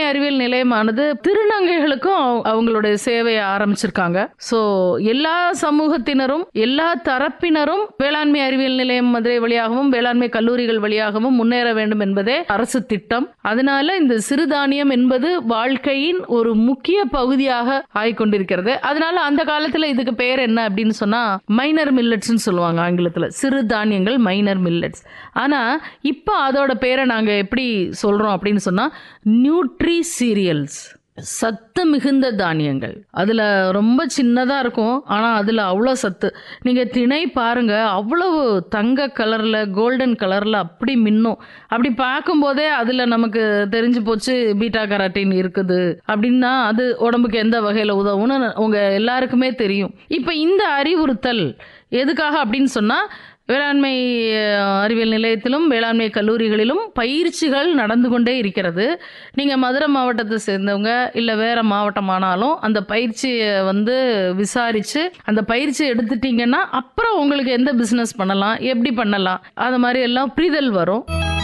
அறிவியல் நிலையமானது திருநங்கைகளுக்கும் அவ- அவங்களுடைய சேவையை ஆரம்பிச்சிருக்காங்க ஸோ எல்லா சமூகத்தினரும் எல்லா தரப்பினரும் வேளாண்மை அறிவியல் நிலையம் மதுரை வழியாகவும் வேளாண்மை கல்லூரிகள் வழியாகவும் முன்னேற வேண்டும் என்பதே அரசு திட்டம் அதனால இந்த சிறுதானியம் என்பது வாழ்க்கையின் ஒரு முக்கிய பகுதியாக ஆகிக்கொண்டிருக்கிறது அதனால அந்த காலத்துல இதுக்கு பேர் என்ன அப்படின்னு சொன்னா மைனர் மில்லட்ஸ்னு சொல்லுவாங்க ஆங்கிலத்துல சிறுதானியங்கள் மைனர் மில்லட்ஸ் ஆனா இப்போ அதோட பேரை நாங்க எப்படி சொல்றோம் அப்படின்னு சொன்னா நியூட்ரி சீரியல்ஸ் சத்து மிகுந்த தானியங்கள் அதில் ரொம்ப சின்னதாக இருக்கும் ஆனால் அதில் அவ்வளோ சத்து நீங்கள் திணை பாருங்க அவ்வளவு தங்க கலரில் கோல்டன் கலரில் அப்படி மின்னும் அப்படி பார்க்கும்போதே அதில் நமக்கு தெரிஞ்சு போச்சு பீட்டா கராட்டின் இருக்குது அப்படின்னா அது உடம்புக்கு எந்த வகையில் உதவும்னு உங்கள் எல்லாருக்குமே தெரியும் இப்போ இந்த அறிவுறுத்தல் எதுக்காக அப்படின்னு சொன்னால் வேளாண்மை அஹ், அறிவியல் நிலையத்திலும் வேளாண்மை கல்லூரிகளிலும் பயிற்சிகள் நடந்து கொண்டே இருக்கிறது நீங்கள் மதுரை மாவட்டத்தை சேர்ந்தவங்க இல்லை வேற மாவட்டமானாலும் அந்த பயிற்சியை வந்து விசாரித்து அந்த பயிற்சியை எடுத்துட்டீங்கன்னா அப்புறம் உங்களுக்கு எந்த பிஸ்னஸ் பண்ணலாம் எப்படி பண்ணலாம் அது மாதிரி எல்லாம் புரிதல் வரும்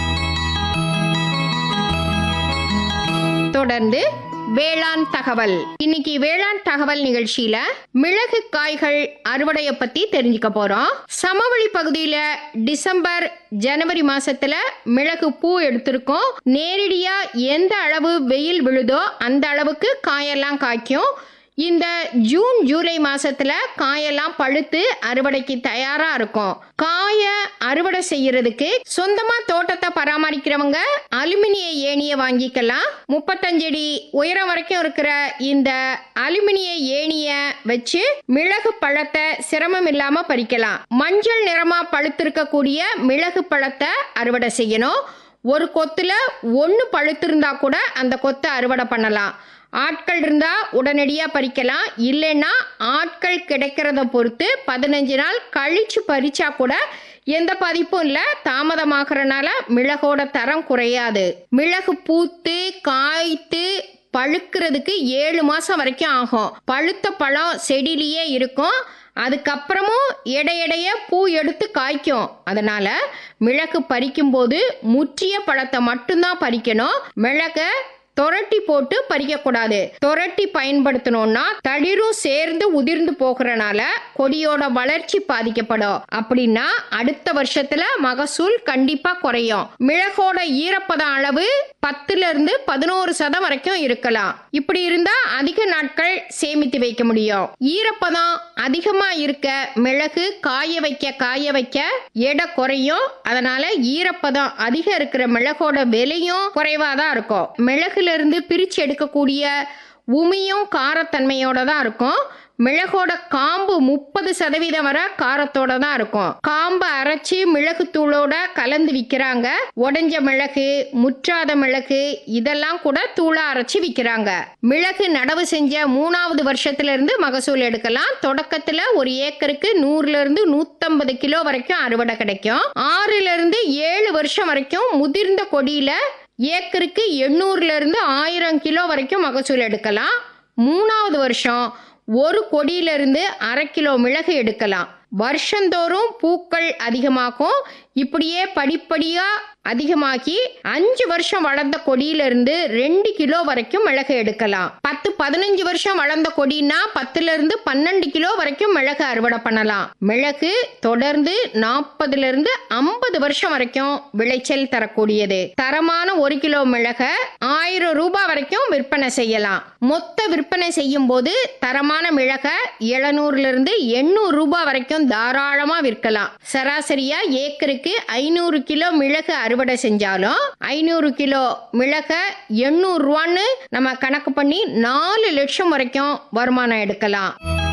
தொடர்ந்து வேளாண் தகவல் இன்னைக்கு வேளாண் தகவல் நிகழ்ச்சியில மிளகு காய்கள் அறுவடைய பத்தி தெரிஞ்சுக்க போறோம் சமவெளி பகுதியில டிசம்பர் ஜனவரி மாசத்துல மிளகு பூ எடுத்திருக்கோம் நேரடியா எந்த அளவு வெயில் விழுதோ அந்த அளவுக்கு காயெல்லாம் காய்க்கும் இந்த ஜூன் ஜூலை மாசத்துல காயெல்லாம் பழுத்து அறுவடைக்கு தயாரா இருக்கும் காய அறுவடை செய்யறதுக்கு சொந்தமா தோட்டத்தை பராமரிக்கிறவங்க அலுமினிய ஏணியை வாங்கிக்கலாம் முப்பத்தஞ்சு அடி உயரம் வரைக்கும் இருக்கிற இந்த அலுமினிய ஏணிய வச்சு மிளகு பழத்தை சிரமம் இல்லாம பறிக்கலாம் மஞ்சள் நிறமா பழுத்திருக்கக்கூடிய மிளகு பழத்தை அறுவடை செய்யணும் ஒரு கொத்துல ஒன்று பழுத்திருந்தா கூட அந்த கொத்தை அறுவடை பண்ணலாம் ஆட்கள் இருந்தா உடனடியாக பறிக்கலாம் இல்லைன்னா ஆட்கள் கிடைக்கிறத பொறுத்து பதினஞ்சு நாள் கழிச்சு பறிச்சா கூட எந்த பாதிப்பும் இல்லை தாமதமாகறனால மிளகோட தரம் குறையாது மிளகு பூத்து காய்த்து பழுக்கிறதுக்கு ஏழு மாசம் வரைக்கும் ஆகும் பழுத்த பழம் செடியிலேயே இருக்கும் அதுக்கப்புறமும் எடையடைய பூ எடுத்து காய்க்கும் அதனால மிளகு பறிக்கும்போது முற்றிய பழத்தை மட்டும்தான் பறிக்கணும் மிளகை தொரட்டி போட்டு பறிக்கக்கூடாது தொரட்டி பயன்படுத்தணும்னா தளிரும் சேர்ந்து உதிர்ந்து போகிறனால கொடியோட வளர்ச்சி பாதிக்கப்படும் அப்படின்னா அடுத்த வருஷத்துல மகசூல் கண்டிப்பா குறையும் மிளகோட ஈரப்பதம் அளவு பத்துல இருந்து பதினோரு சதம் வரைக்கும் இருக்கலாம் இப்படி இருந்தா அதிக நாட்கள் சேமித்து வைக்க முடியும் ஈரப்பதம் அதிகமா இருக்க மிளகு காய வைக்க காய வைக்க எடை குறையும் அதனால ஈரப்பதம் அதிகம் இருக்கிற மிளகோட விலையும் குறைவாதான் இருக்கும் மிளகுல இருந்து பிரிச்சு எடுக்கக்கூடிய உமியும் காரத்தன்மையோட தான் இருக்கும் மிளகோட காம்பு முப்பது சதவீதம் வரை காரத்தோட தான் இருக்கும் காம்பை அரைச்சி மிளகு தூளோட கலந்து விற்கிறாங்க உடைஞ்ச மிளகு முற்றாத மிளகு இதெல்லாம் கூட தூளா அரைச்சி விற்கிறாங்க மிளகு நடவு செஞ்ச மூணாவது வருஷத்துல இருந்து மகசூல் எடுக்கலாம் தொடக்கத்துல ஒரு ஏக்கருக்கு நூறுல இருந்து நூத்தம்பது கிலோ வரைக்கும் அறுவடை கிடைக்கும் ஆறுல இருந்து ஏழு வருஷம் வரைக்கும் முதிர்ந்த கொடியில ஏக்கருக்கு எண்ணூறுல இருந்து ஆயிரம் கிலோ வரைக்கும் மகசூல் எடுக்கலாம் மூணாவது வருஷம் ஒரு கொடியிலிருந்து அரை கிலோ மிளகு எடுக்கலாம் வருஷந்தோறும் பூக்கள் அதிகமாகும் இப்படியே படிப்படியா அதிகமாக்கி அஞ்சு வருஷம் வளர்ந்த கொடியிலிருந்து ரெண்டு கிலோ வரைக்கும் மிளகு எடுக்கலாம் பத்து பதினஞ்சு வருஷம் வளர்ந்த கொடினா பத்துல இருந்து பன்னெண்டு கிலோ வரைக்கும் மிளகு அறுவடை பண்ணலாம் மிளகு தொடர்ந்து நாற்பதுல இருந்து ஐம்பது வருஷம் வரைக்கும் விளைச்சல் தரக்கூடியது தரமான ஒரு கிலோ மிளக ஆயிரம் ரூபாய் வரைக்கும் விற்பனை செய்யலாம் மொத்த விற்பனை செய்யும் போது தரமான மிளக எழுநூறுல இருந்து எண்ணூறு ரூபாய் வரைக்கும் தாராளமா விற்கலாம் சராசரியா ஏக்கருக்கு ஐநூறு கிலோ மிளகு அறுவடை செஞ்சாலும் ஐநூறு கிலோ மிளக எண்ணூறு ரூபான்னு நம்ம கணக்கு பண்ணி நாலு லட்சம் வரைக்கும் வருமானம் எடுக்கலாம்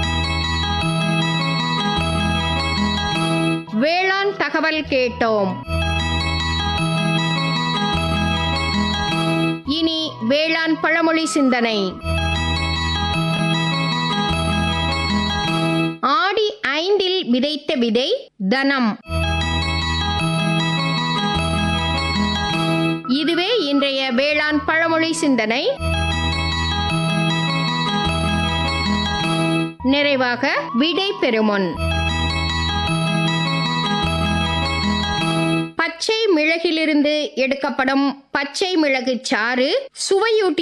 வேளாண் தகவல் கேட்டோம் இனி வேளாண் பழமொழி சிந்தனை ஆடி ஐந்தில் விதைத்த விதை தனம் இதுவே இன்றைய வேளாண் பழமொழி சிந்தனை நிறைவாக விடை பெறுமுன் பச்சை மிளகிலிருந்து எடுக்கப்படும் பச்சை மிளகு சாறு சுவையூட்டி